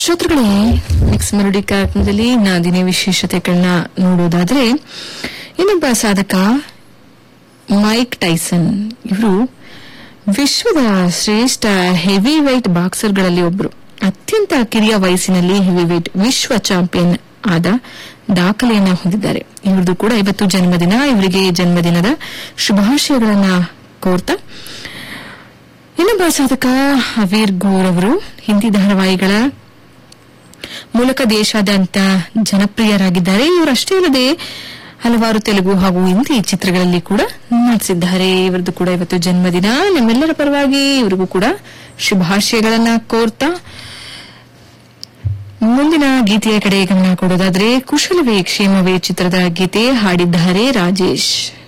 ಶ್ರೋತೃಗಳೇ mix melody ಕಾರ್ಯಕ್ರಮದಲ್ಲಿ ನಾದಿನ ವಿಶೇಷತೆಗಳನ್ನ ನೋಡೋದಾದ್ರೆ ಇನ್ನೊಬ್ಬ ಸಾಧಕ ಮೈಕ್ ಟೈಸನ್ ಇವರು ವಿಶ್ವದ ಶ್ರೇಷ್ಠ ಹೆವಿ ವೈಟ್ ಬಾಕ್ಸರ್ಗಳಲ್ಲಿ ಒಬ್ಬರು ಅತ್ಯಂತ ಕಿರಿಯ ವಯಸ್ಸಿನಲ್ಲಿ ಹೆವಿ ವೈಟ್ ವಿಶ್ವ ಚಾಂಪಿಯನ್ ಆದ ದಾಖಲೆಯನ್ನ ಹೊಂದಿದ್ದಾರೆ ಇವ್ರದ್ದು ಕೂಡ ಇವತ್ತು ಜನ್ಮದಿನ ಇವರಿಗೆ ಜನ್ಮದಿನದ ಶುಭಾಶಯಗಳನ್ನ ಕೋರ್ತಾ ಇನ್ನೊಬ್ಬ ಸಾಧಕ ಅವೀರ್ ಗೋರ್ ಅವರು ಹಿಂದಿ ಧಾರಾವಾಹಿಗಳ ಮೂಲಕ ದೇಶಾದ್ಯಂತ ಜನಪ್ರಿಯರಾಗಿದ್ದಾರೆ ಇವರಷ್ಟೇ ಅಲ್ಲದೆ ಹಲವಾರು ತೆಲುಗು ಹಾಗೂ ಹಿಂದಿ ಚಿತ್ರಗಳಲ್ಲಿ ಕೂಡ ನಟಿಸಿದ್ದಾರೆ ಇವರದ್ದು ಕೂಡ ಇವತ್ತು ಜನ್ಮದಿನ ನಮ್ಮೆಲ್ಲರ ಪರವಾಗಿ ಇವರಿಗೂ ಕೂಡ ಶುಭಾಶಯಗಳನ್ನ ಕೋರ್ತಾ ಮುಂದಿನ ಗೀತೆಯ ಕಡೆ ಗಮನ ಕೊಡೋದಾದ್ರೆ ಕುಶಲವೇ ಕ್ಷೇಮವೇ ಚಿತ್ರದ ಗೀತೆ ಹಾಡಿದ್ದಾರೆ ರಾಜೇಶ್